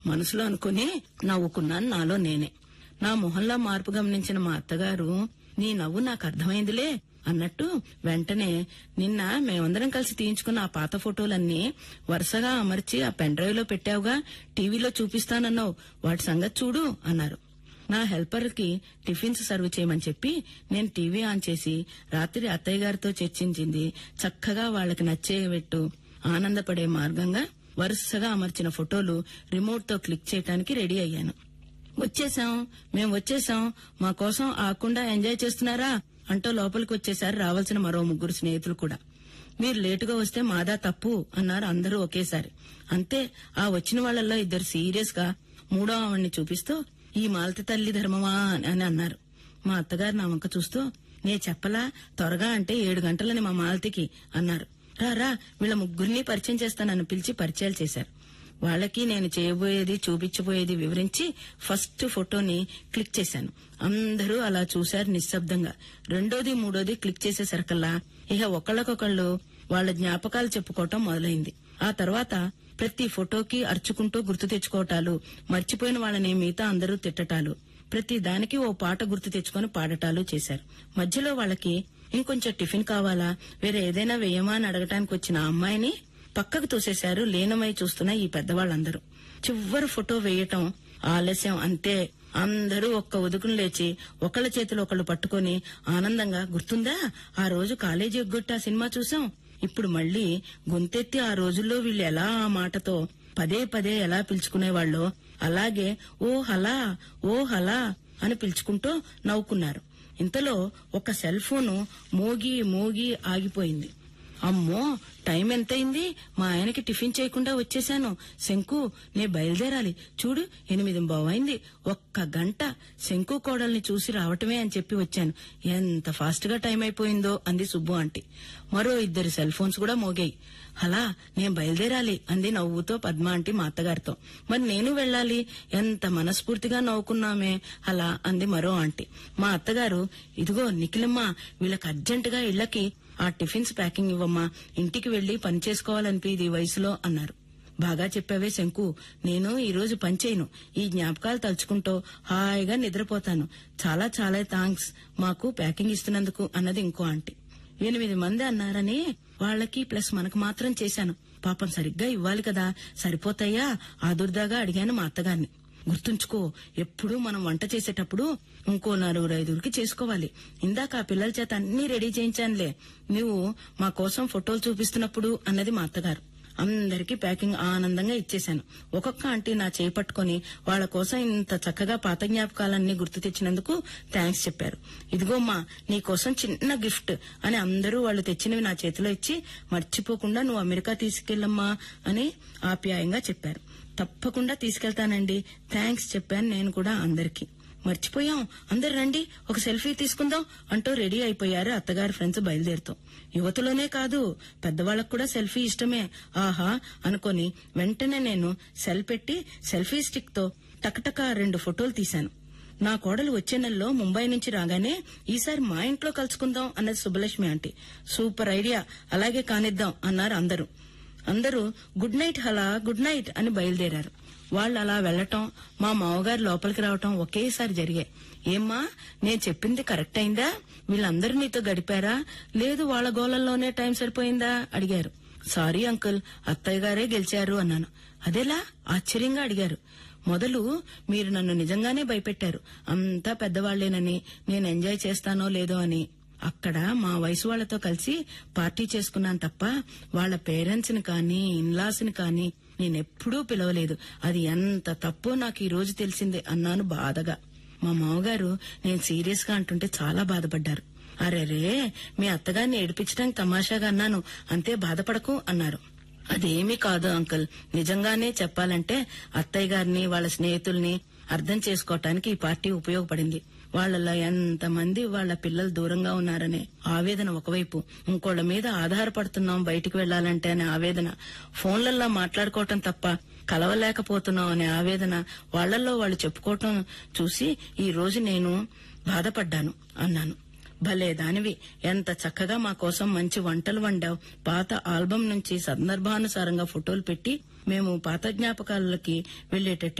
మనసులో అనుకుని నవ్వుకున్నాను నాలో నేనే నా మొహంలో మార్పు గమనించిన మా అత్తగారు నీ నవ్వు నాకు అర్థమైందిలే అన్నట్టు వెంటనే నిన్న మేమందరం కలిసి తీయించుకున్న ఆ పాత ఫోటోలన్నీ వరుసగా అమర్చి ఆ పెన్ డ్రైవ్ లో పెట్టావుగా టీవీలో చూపిస్తానన్నావు వాటి సంగతి చూడు అన్నారు నా హెల్పర్ కి టిఫిన్స్ సర్వ్ చేయమని చెప్పి నేను టీవీ ఆన్ చేసి రాత్రి అత్తయ్య గారితో చర్చించింది చక్కగా వాళ్ళకి నచ్చేయబెట్టు ఆనందపడే మార్గంగా వరుసగా అమర్చిన ఫోటోలు రిమోట్ తో క్లిక్ చేయడానికి రెడీ అయ్యాను వచ్చేసాం మేం వచ్చేసాం మా కోసం ఆకుండా ఎంజాయ్ చేస్తున్నారా అంటూ లోపలికి వచ్చేసారు రావాల్సిన మరో ముగ్గురు స్నేహితులు కూడా మీరు లేటుగా వస్తే మాదా తప్పు అన్నారు అందరూ ఒకేసారి అంతే ఆ వచ్చిన వాళ్ళల్లో ఇద్దరు సీరియస్ గా మూడో ఆవిడ్ని చూపిస్తూ ఈ మాలతి తల్లి ధర్మమా అని అన్నారు మా అత్తగారు నా వంక చూస్తూ నే చెప్పలా త్వరగా అంటే ఏడు గంటలని మా మాలతికి అన్నారు రా రా వీళ్ళ ముగ్గురిని పరిచయం చేస్తానని పిలిచి పరిచయాలు చేశారు వాళ్ళకి నేను చేయబోయేది చూపించబోయేది వివరించి ఫస్ట్ ఫోటోని క్లిక్ చేశాను అందరూ అలా చూశారు నిశ్శబ్దంగా రెండోది మూడోది క్లిక్ చేసేసరికల్లా ఇక ఒకళ్ళకొకళ్ళు వాళ్ళ జ్ఞాపకాలు చెప్పుకోవటం మొదలైంది ఆ తర్వాత ప్రతి ఫోటోకి అర్చుకుంటూ గుర్తు తెచ్చుకోవటాలు మర్చిపోయిన వాళ్ళని మిగతా అందరూ తిట్టటాలు ప్రతి దానికి ఓ పాట గుర్తు తెచ్చుకొని పాడటాలు చేశారు మధ్యలో వాళ్ళకి ఇంకొంచెం టిఫిన్ కావాలా వేరే ఏదైనా వేయమా అని అడగటానికి వచ్చిన ఆ అమ్మాయిని పక్కకు తోసేశారు లీనమై చూస్తున్న ఈ పెద్దవాళ్ళందరూ చివరి ఫోటో వేయటం ఆలస్యం అంతే అందరూ ఒక్క ఉదుకును లేచి ఒకళ్ళ చేతులు ఒకళ్ళు పట్టుకొని ఆనందంగా గుర్తుందా ఆ రోజు కాలేజీ ఎగ్గొట్టి ఆ సినిమా చూసాం ఇప్పుడు మళ్ళీ గొంతెత్తి ఆ రోజుల్లో వీళ్ళు ఎలా ఆ మాటతో పదే పదే ఎలా పిలుచుకునేవాళ్ళో అలాగే ఓ హలా ఓ హలా అని పిలుచుకుంటూ నవ్వుకున్నారు ఇంతలో ఒక సెల్ ఫోను మోగి మోగి ఆగిపోయింది అమ్మో టైం ఎంతైంది మా ఆయనకి టిఫిన్ చేయకుండా వచ్చేశాను శంకు నే బయలుదేరాలి చూడు ఎనిమిది బావైంది ఒక్క గంట శంకు కోడల్ని చూసి రావటమే అని చెప్పి వచ్చాను ఎంత ఫాస్ట్ గా టైం అయిపోయిందో అంది సుబ్బు ఆంటీ మరో ఇద్దరు సెల్ ఫోన్స్ కూడా మోగాయి అలా నేను బయలుదేరాలి అంది నవ్వుతో పద్మ ఆంటీ మా అత్తగారితో మరి నేను వెళ్ళాలి ఎంత మనస్ఫూర్తిగా నవ్వుకున్నామే అలా అంది మరో ఆంటీ మా అత్తగారు ఇదిగో నిఖిలమ్మ వీళ్ళకి అర్జెంటుగా ఇళ్లకి ఆ టిఫిన్స్ ప్యాకింగ్ ఇవ్వమ్మా ఇంటికి వెళ్లి పని చేసుకోవాలనిపిది ఈ వయసులో అన్నారు బాగా చెప్పావే శంకు నేను ఈ రోజు పనిచేయను ఈ జ్ఞాపకాలు తలుచుకుంటూ హాయిగా నిద్రపోతాను చాలా చాలా థాంక్స్ మాకు ప్యాకింగ్ ఇస్తున్నందుకు అన్నది ఇంకో ఆంటీ ఎనిమిది మంది అన్నారని వాళ్ళకి ప్లస్ మనకు మాత్రం చేశాను పాపం సరిగ్గా ఇవ్వాలి కదా సరిపోతాయా ఆదుర్దాగా అడిగాను మా అత్తగారిని గుర్తుంచుకో ఎప్పుడూ మనం వంట చేసేటప్పుడు ఇంకో నలుగురు ఐదుగురికి చేసుకోవాలి ఇందాక ఆ పిల్లల చేత అన్ని రెడీ చేయించానులే నువ్వు మా కోసం ఫోటోలు చూపిస్తున్నప్పుడు అన్నది మా అత్తగారు అందరికీ ప్యాకింగ్ ఆనందంగా ఇచ్చేశాను ఒక్కొక్క ఆంటీ నా చేయి పట్టుకొని వాళ్ళ కోసం ఇంత చక్కగా పాత జ్ఞాపకాలన్నీ గుర్తు తెచ్చినందుకు థ్యాంక్స్ చెప్పారు ఇదిగోమ్మా నీ కోసం చిన్న గిఫ్ట్ అని అందరూ వాళ్ళు తెచ్చినవి నా చేతిలో ఇచ్చి మర్చిపోకుండా నువ్వు అమెరికా తీసుకెళ్ళమ్మా అని ఆప్యాయంగా చెప్పారు తప్పకుండా తీసుకెళ్తానండి థ్యాంక్స్ చెప్పాను నేను కూడా అందరికీ మర్చిపోయాం అందరు రండి ఒక సెల్ఫీ తీసుకుందాం అంటూ రెడీ అయిపోయారు అత్తగారి ఫ్రెండ్స్ బయలుదేరుతాం యువతలోనే కాదు పెద్దవాళ్ళకు కూడా సెల్ఫీ ఇష్టమే ఆహా అనుకొని వెంటనే నేను సెల్ పెట్టి సెల్ఫీ స్టిక్ తో టకటక రెండు ఫోటోలు తీశాను నా కోడలు వచ్చే నెలలో ముంబై నుంచి రాగానే ఈసారి మా ఇంట్లో కలుసుకుందాం అన్నది సుబ్బలక్ష్మి ఆంటీ సూపర్ ఐడియా అలాగే కానిద్దాం అన్నారు అందరూ అందరూ గుడ్ నైట్ హలా గుడ్ నైట్ అని బయలుదేరారు వాళ్ళు అలా వెళ్లటం మా మావగారు లోపలికి రావటం ఒకేసారి జరిగాయి ఏమ్మా నేను చెప్పింది కరెక్ట్ అయిందా వీళ్ళందరూ నీతో గడిపారా లేదు వాళ్ళ గోళల్లోనే టైం సరిపోయిందా అడిగారు సారీ అంకుల్ అత్తయ్య గారే గెలిచారు అన్నాను అదేలా ఆశ్చర్యంగా అడిగారు మొదలు మీరు నన్ను నిజంగానే భయపెట్టారు అంతా పెద్దవాళ్లేనని నేను ఎంజాయ్ చేస్తానో లేదో అని అక్కడ మా వయసు వాళ్లతో కలిసి పార్టీ చేసుకున్నాను తప్ప వాళ్ళ పేరెంట్స్ ని కానీ ఇన్లాస్ ని కానీ నేనెప్పుడూ పిలవలేదు అది ఎంత తప్పో నాకు ఈ రోజు తెలిసిందే అన్నాను బాధగా మా మామగారు నేను సీరియస్ గా అంటుంటే చాలా బాధపడ్డారు అరెరే మీ అత్తగారిని ఏడిపించడానికి తమాషాగా అన్నాను అంతే బాధపడకు అన్నారు అదేమీ కాదు అంకుల్ నిజంగానే చెప్పాలంటే అత్తయ్య గారిని వాళ్ళ స్నేహితుల్ని అర్థం చేసుకోవటానికి ఈ పార్టీ ఉపయోగపడింది వాళ్ళలో ఎంతమంది వాళ్ళ పిల్లలు దూరంగా ఉన్నారనే ఆవేదన ఒకవైపు ఇంకోళ్ళ మీద ఆధారపడుతున్నాం బయటికి వెళ్లాలంటే అనే ఆవేదన ఫోన్లలో మాట్లాడుకోవటం తప్ప కలవలేకపోతున్నాం అనే ఆవేదన వాళ్ళల్లో వాళ్ళు చెప్పుకోవటం చూసి ఈ రోజు నేను బాధపడ్డాను అన్నాను భలే దానివి ఎంత చక్కగా మా కోసం మంచి వంటలు వండావు పాత ఆల్బం నుంచి సందర్భానుసారంగా ఫోటోలు పెట్టి మేము పాత జ్ఞాపకాలకి వెళ్లేటట్టు